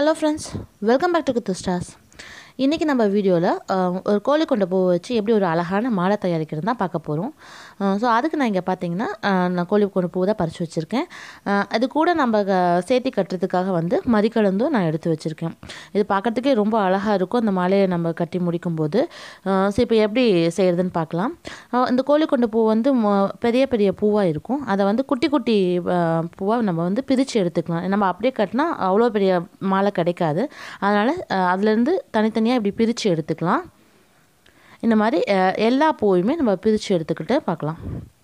hello friends welcome back to Kuthu stars இன்றைக்கி நம்ம வீடியோவில் ஒரு கோழி கொண்ட பூவை வச்சு எப்படி ஒரு அழகான மாலை தயாரிக்கிறது தான் பார்க்க போகிறோம் ஸோ அதுக்கு நான் இங்கே பார்த்தீங்கன்னா அஹ், நான் கோழி கொண்ட பூவை தான் பறித்து வச்சுருக்கேன் அஹ், அது கூட நம்ம க- சேர்த்தி கட்டுறதுக்காக வந்து மறிக்கலந்தும் நான் எடுத்து வச்சுருக்கேன் இது பார்க்கறதுக்கே ரொம்ப அழகாக இருக்கும் அந்த மாலையை நம்ம கட்டி முடிக்கும்போது ஸோ இப்போ எப்படி செய்கிறதுன்னு பார்க்கலாம் அஹ், இந்த கோழி கொண்ட பூ வந்து மொ- பெரிய பெரிய பூவாக இருக்கும் அதை வந்து குட்டி குட்டி பூவாக நம்ம வந்து பிரித்து எடுத்துக்கலாம் நம்ம அப்படியே கட்டினா அவ்வளோ பெரிய மாலை கிடைக்காது அதனால் அதுலேருந்து தனித்தனியாக இப்படி பிரித்து எடுத்துக்கலாம் இந்த மாதிரி அஹ், எல்லா பூவையுமே நம்ம பிரித்து எடுத்துக்கிட்டு பார்க்கலாம்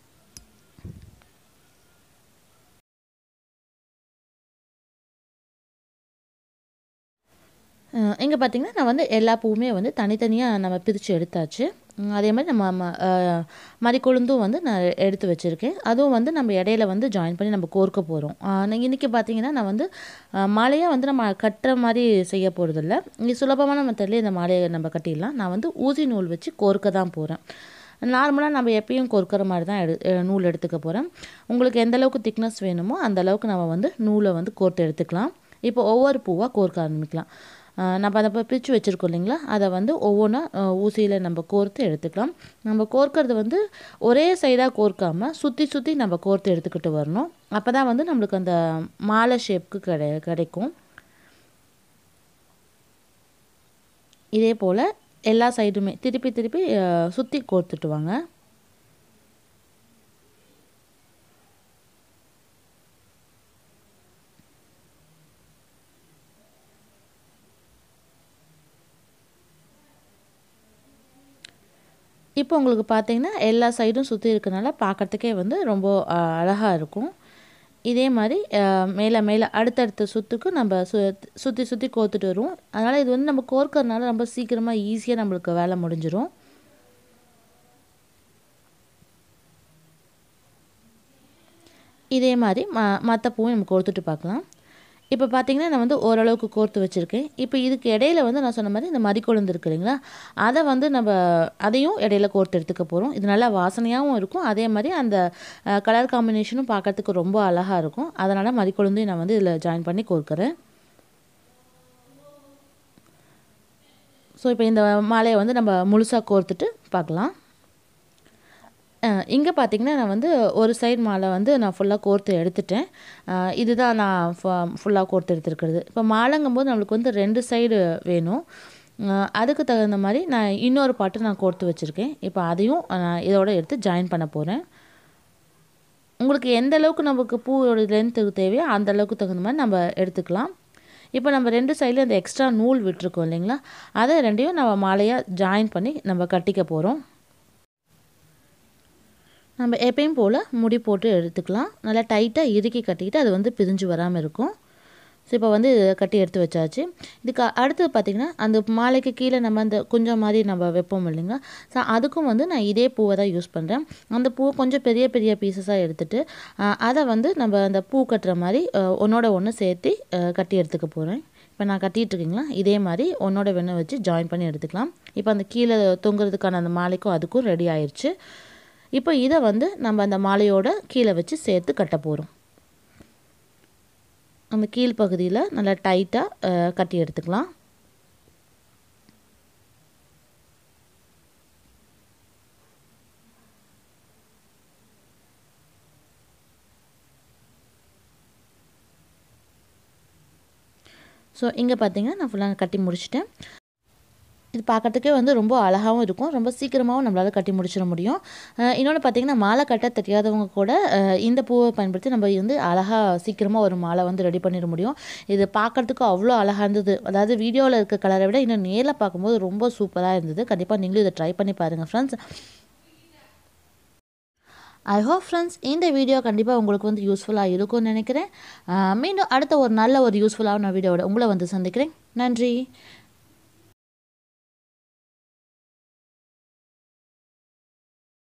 இங்கே பார்த்தீங்கன்னா நான் வந்து எல்லா பூவுமே வந்து தனித்தனியாக நம்ம பிரித்து எடுத்தாச்சு உம், அதே மாதிரி நம்ம ம- அஹ், மறிக்கொழுந்தும் வந்து நான் எடுத்து வச்சுருக்கேன் அதுவும் வந்து நம்ம இடையில வந்து ஜாயின் பண்ணி நம்ம கோர்க்க போகிறோம் இன்றைக்கி பார்த்தீங்கன்னா நான் வந்து மாலையாக வந்து நம்ம கட்டுற மாதிரி செய்ய போகிறதில்ல இங்கே சுலபமான மெத்தட்லேயே இந்த மாலையை நம்ம கட்டிடலாம் நான் வந்து ஊசி நூல் வச்சு கோர்க்க தான் போகிறேன் நார்மலாக நம்ம எப்பயும் கோர்க்கிற மாதிரி தான் எடு அஹ் நூல் எடுத்துக்க போகிறேன் உங்களுக்கு எந்த அளவுக்கு திக்னஸ் வேணுமோ அந்த அளவுக்கு நம்ம வந்து நூலை வந்து கோர்த்து எடுத்துக்கலாம் இப்போ ஒவ்வொரு பூவாக கோர்க்க ஆரம்பிக்கலாம் அஹ் நம்ம அதை இப்போ பிரித்து வச்சுருக்கோம் இல்லைங்களா அதை வந்து ஒவ்வொன்றா ஊசியில் நம்ம கோர்த்து எடுத்துக்கலாம் நம்ம கோர்க்கறது வந்து ஒரே சைடாக கோர்க்காமல் சுற்றி சுற்றி நம்ம கோர்த்து எடுத்துக்கிட்டு வரணும் அப்போ தான் வந்து நம்மளுக்கு அந்த மாலை ஷேப்புக்கு கிடை கிடைக்கும் இதே போல் எல்லா சைடுமே திருப்பி திருப்பி சுற்றி கோர்த்துட்டு வாங்க இப்போ உங்களுக்கு பார்த்தீங்கன்னா எல்லா சைடும் சுற்றி இருக்கனால பார்க்கறதுக்கே வந்து ரொம்ப அழகாக இருக்கும் இதே மாதிரி அஹ், மேலே மேலே அடுத்தடுத்த சுற்றுக்கு நம்ம சு சுற்றி சுற்றி கோர்த்துட்டு வருவோம் அதனால் இது வந்து நம்ம கோர்க்கறதுனால ரொம்ப சீக்கிரமாக ஈஸியாக நம்மளுக்கு வேலை முடிஞ்சிடும் இதே மாதிரி ம மற்ற பூவும் நம்ம கோர்த்துட்டு பார்க்கலாம் இப்போ பார்த்தீங்கன்னா நான் வந்து ஓரளவுக்கு கோர்த்து வச்சுருக்கேன் இப்போ இதுக்கு இடையில வந்து நான் சொன்ன மாதிரி இந்த மறிக்கொழுந்து இருக்கு இல்லைங்களா அதை வந்து நம்ம அதையும் இடையில கோர்த்து எடுத்துக்க போகிறோம் இது நல்லா வாசனையாகவும் இருக்கும் அதே மாதிரி அந்த கலர் காம்பினேஷனும் பார்க்கறதுக்கு ரொம்ப அழகாக இருக்கும் அதனால் மறிக்கொழுந்தையும் நான் வந்து இதில் ஜாயின் பண்ணி கோர்க்கிறேன் ஸோ இப்போ இந்த மாலையை வந்து நம்ம முழுசாக கோர்த்துட்டு பார்க்கலாம் இங்கே பார்த்தீங்கன்னா நான் வந்து ஒரு சைடு மாலை வந்து நான் ஃபுல்லாக கோர்த்து எடுத்துட்டேன் அஹ் இதுதான் நான் ஃபுல்லாக கோர்த்து எடுத்துருக்கிறது இப்போ மாலைங்கும்போது நம்மளுக்கு வந்து ரெண்டு சைடு வேணும் அஹ் அதுக்கு தகுந்த மாதிரி நான் இன்னொரு பாட்டு நான் கோர்த்து வச்சுருக்கேன் இப்போ அதையும் நான் இதோட எடுத்து ஜாயின் பண்ண போகிறேன் உங்களுக்கு எந்த அளவுக்கு நமக்கு பூவோட லென்த்து தேவையோ அந்த அளவுக்கு தகுந்த மாதிரி நம்ம எடுத்துக்கலாம் இப்போ நம்ம ரெண்டு சைடில் அந்த எக்ஸ்ட்ரா நூல் விட்டுருக்கோம் இல்லைங்களா அதை ரெண்டையும் நம்ம மாலையாக ஜாயின் பண்ணி நம்ம கட்டிக்க போகிறோம் நம்ம எப்பயும் போல் முடி போட்டு எடுத்துக்கலாம் நல்லா டைட்டாக இறுக்கி கட்டிக்கிட்டு அது வந்து பிரிஞ்சு வராமல் இருக்கும் ஸோ இப்போ வந்து இதை கட்டி எடுத்து வச்சாச்சு இதுக்கு அடுத்தது பார்த்திங்கன்னா அந்த மாலைக்கு கீழே நம்ம அந்த கொஞ்சம் மாதிரி நம்ம வைப்போம் இல்லைங்களா ஸோ அதுக்கும் வந்து நான் இதே பூவை தான் யூஸ் பண்ணுறேன் அந்த பூவை கொஞ்சம் பெரிய பெரிய பீசஸாக எடுத்துகிட்டு அதை வந்து நம்ம அந்த பூ கட்டுற மாதிரி அஹ், ஒன்னோட ஒன்று சேர்த்து அஹ், கட்டி எடுத்துக்க போகிறேன் இப்போ நான் கட்டிட்டு இருக்கீங்களா இதே மாதிரி ஒன்னோட வெண்ணெய் வச்சு ஜாயின் பண்ணி எடுத்துக்கலாம் இப்போ அந்த கீழே தொங்குறதுக்கான அந்த மாலைக்கும் அதுக்கும் ரெடி ஆயிடுச்சு இப்போ இதை வந்து நம்ம அந்த மாலையோட கீழே வச்சு சேர்த்து கட்ட போகிறோம் அந்த கீழ் பகுதியில் நல்லா டைட்டாக கட்டி எடுத்துக்கலாம் ஸோ இங்கே பார்த்தீங்கன்னா நான் ஃபுல்லாக கட்டி முடிச்சிட்டேன் இது பார்க்கறதுக்கே வந்து ரொம்ப அழகாகவும் இருக்கும் ரொம்ப சீக்கிரமாகவும் நம்மளால் கட்டி முடிச்சிட முடியும் அஹ் இன்னொன்று பார்த்தீங்கன்னா மாலை கட்ட தெரியாதவங்க கூட அஹ் இந்த பூவை பயன்படுத்தி நம்ம வந்து அழகாக சீக்கிரமாக ஒரு மாலை வந்து ரெடி பண்ணிட முடியும் இது பார்க்கறதுக்கு அவ்வளோ அழகாக இருந்தது அதாவது வீடியோவில் இருக்க கலரை விட இன்னும் நேரில் பார்க்கும்போது ரொம்ப சூப்பராக இருந்தது கண்டிப்பாக நீங்களும் இதை ட்ரை பண்ணி பாருங்கள் ஃப்ரெண்ட்ஸ் ஐ ஹோப் ஃப்ரெண்ட்ஸ் இந்த வீடியோ கண்டிப்பாக உங்களுக்கு வந்து யூஸ்ஃபுல்லாக இருக்கும்னு நினைக்கிறேன் அஹ் மீண்டும் அடுத்த ஒரு நல்ல ஒரு யூஸ்ஃபுல்லான வீடியோவோட உங்களை வந்து சந்திக்கிறேன் நன்றி